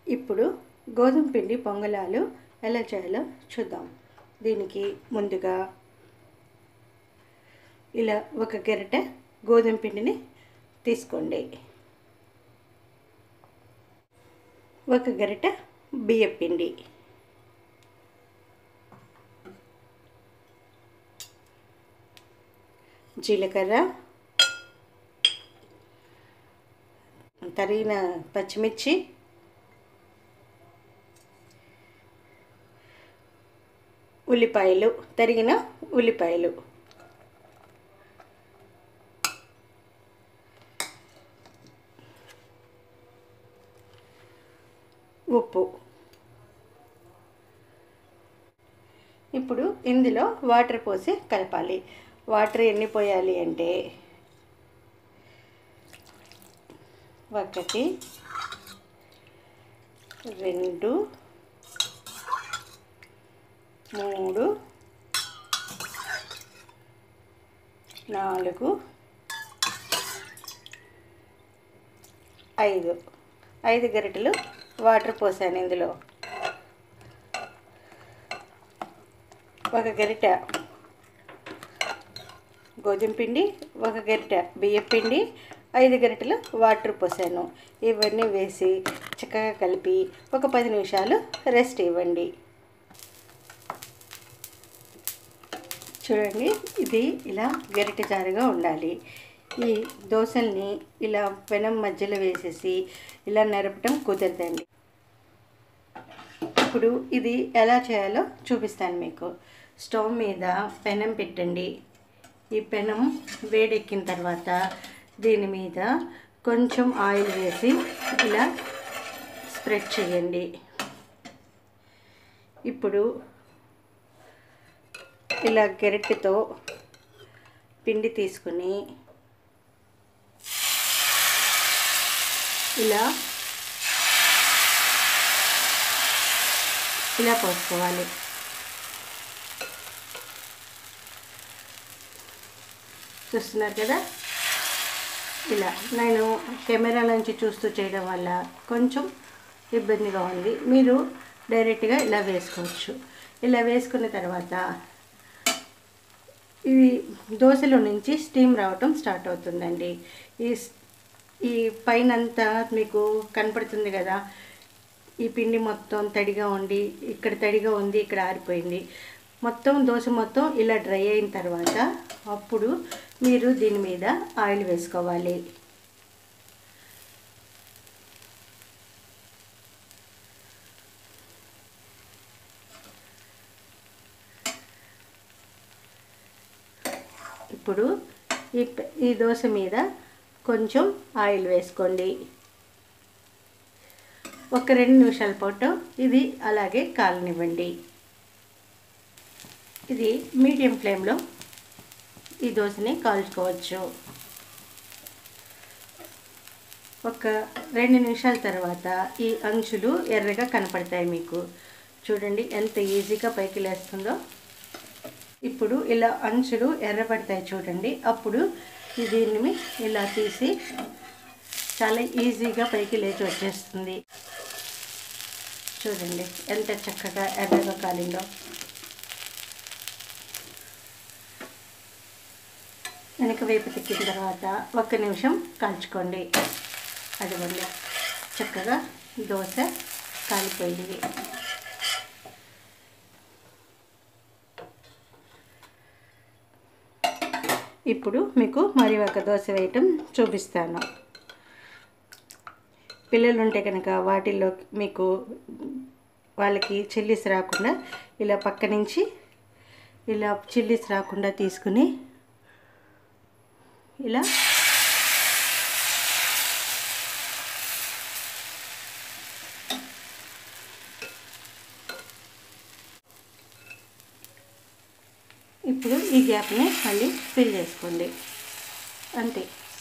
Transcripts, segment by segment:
ఇప్పుడు గోధుమ పిండి పొంగలాలు ఎలా చేయాలో చూద్దాం దీనికి ముందుగా ఇలా ఒక గరిటె గోధుమ పిండిని తీసుకోండి ఒక గరిటె బియ్యం పిండి జీలకర్ర తరిగిన పచ్చిమిర్చి ఉల్లిపాయలు తరిగిన ఉల్లిపాయలు ఉప్పు ఇప్పుడు ఇందులో వాటర్ పోసి కలపాలి వాటర్ ఎన్ని పోయాలి అంటే ఒకటి రెండు మూడు నాలుగు ఐదు ఐదు గరిటెలు వాటర్ పోసాను ఇందులో ఒక గరిటె గోధుమ పిండి ఒక గరిటె బియ్యం పిండి ఐదు గరిటెలు వాటర్ పోసాను ఇవన్నీ వేసి చక్కగా కలిపి ఒక పది నిమిషాలు రెస్ట్ ఇవ్వండి చూడండి ఇది ఇలా గరిటె జారుగా ఉండాలి ఈ దోశల్ని ఇలా పెనం మధ్యలో వేసేసి ఇలా నెరపటం కుదరదండి ఇప్పుడు ఇది ఎలా చేయాలో చూపిస్తాను మీకు స్టవ్ మీద పెనం పెట్టండి ఈ పెనం వేడెక్కిన తర్వాత దీని మీద కొంచెం ఆయిల్ వేసి ఇలా స్ప్రెడ్ చేయండి ఇప్పుడు ఇలా గెరటితో పిండి తీసుకుని ఇలా ఇలా పోసుకోవాలి చూస్తున్నారు కదా ఇలా నేను కెమెరా నుంచి చూస్తూ చేయడం వల్ల కొంచెం ఇబ్బందిగా ఉంది మీరు డైరెక్ట్గా ఇలా వేసుకోవచ్చు ఇలా వేసుకున్న తర్వాత ఇవి దోశలో నుంచి స్టీమ్ రావటం స్టార్ట్ అవుతుందండి ఈ ఈ పైనంతా మీకు కనపడుతుంది కదా ఈ పిండి మొత్తం తడిగా ఉండి ఇక్కడ తడిగా ఉంది ఇక్కడ ఆరిపోయింది మొత్తం దోశ మొత్తం ఇలా డ్రై అయిన తర్వాత అప్పుడు మీరు దీని మీద ఆయిల్ వేసుకోవాలి ఇప్పుడు ఈ పె- ఈ దోశ మీద కొంచెం ఆయిల్ వేసుకోండి ఒక రెండు నిమిషాల పాటు ఇది అలాగే కాలనివ్వండి ఇది మీడియం ఫ్లేమ్లో ఈ దోశని కాల్చుకోవచ్చు ఒక రెండు నిమిషాల తర్వాత ఈ అంచులు ఎర్రగా కనపడతాయి మీకు చూడండి ఎంత ఈజీగా పైకి లేస్తుందో ఇప్పుడు ఇలా అంచులు ఎర్రబడతాయి చూడండి అప్పుడు ఈ దీన్ని ఇలా తీసి చాలా ఈజీగా పైకి లేచి వచ్చేస్తుంది చూడండి ఎంత చక్కగా ఎర్రగా కాలిందో వెనక వైపు తిక్కిన తర్వాత ఒక్క నిమిషం కాల్చుకోండి అదిగోండి చక్కగా దోశ కాలిపోయింది ఇప్పుడు మీకు మరి ఒక దోశ వేయటం చూపిస్తాను పిల్లలు ఉంటే కనుక వాటిల్లో మీకు వాళ్ళకి చిల్లీస్ రాకుండా ఇలా పక్క నుంచి ఇలా చిల్లీస్ రాకుండా తీసుకుని ఇలా ఇప్పుడు ఈ గ్యాప్ని మళ్ళీ ఫిల్ చేసుకోండి అంతే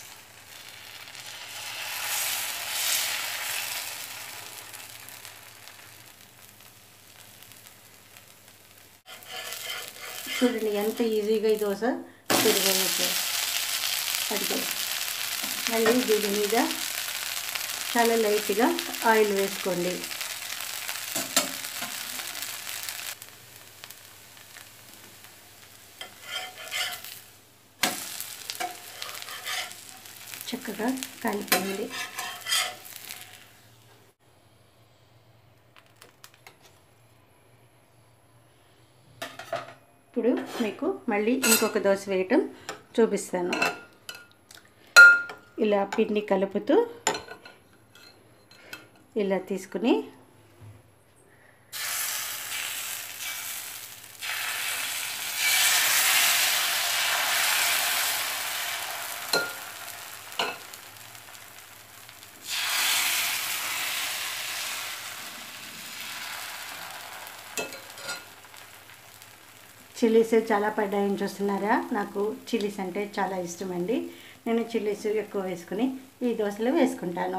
చూడండి ఎంత ఈజీగా ఈ దోశ తిరగవచ్చు అడిగే మళ్ళీ దీని మీద చాలా లైట్గా ఆయిల్ వేసుకోండి చక్కగా కాలిపోయింది ఇప్పుడు మీకు మళ్ళీ ఇంకొక దోశ వేయటం చూపిస్తాను ఇలా పిండి కలుపుతూ ఇలా తీసుకుని చిల్లీస్ చాలా పడ్డాయని చూస్తున్నారా నాకు చిల్లీస్ అంటే చాలా ఇష్టం అండి నేను చిల్లీస్ ఎక్కువ వేసుకుని ఈ దోశలో వేసుకుంటాను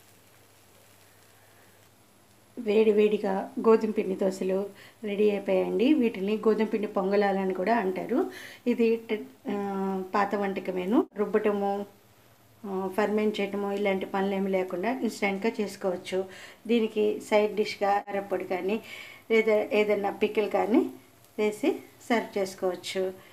వేడి వేడిగా గోధుమ పిండి దోశలు రెడీ అయిపోయాయండి వీటిని గోధుమ పిండి పొంగలాలని కూడా అంటారు ఇది ట- ఆ, పాత వంటకమేను రుబ్బటము ఫర్మెంట్ చేయటము ఇలాంటి పనులు ఏమి లేకుండా ఇన్స్టెంట్గా చేసుకోవచ్చు దీనికి సైడ్ డిష్గా అరప్పొడి కానీ లేదా ఏదైనా పికిల్ కానీ వేసి సర్వ్ చేసుకోవచ్చు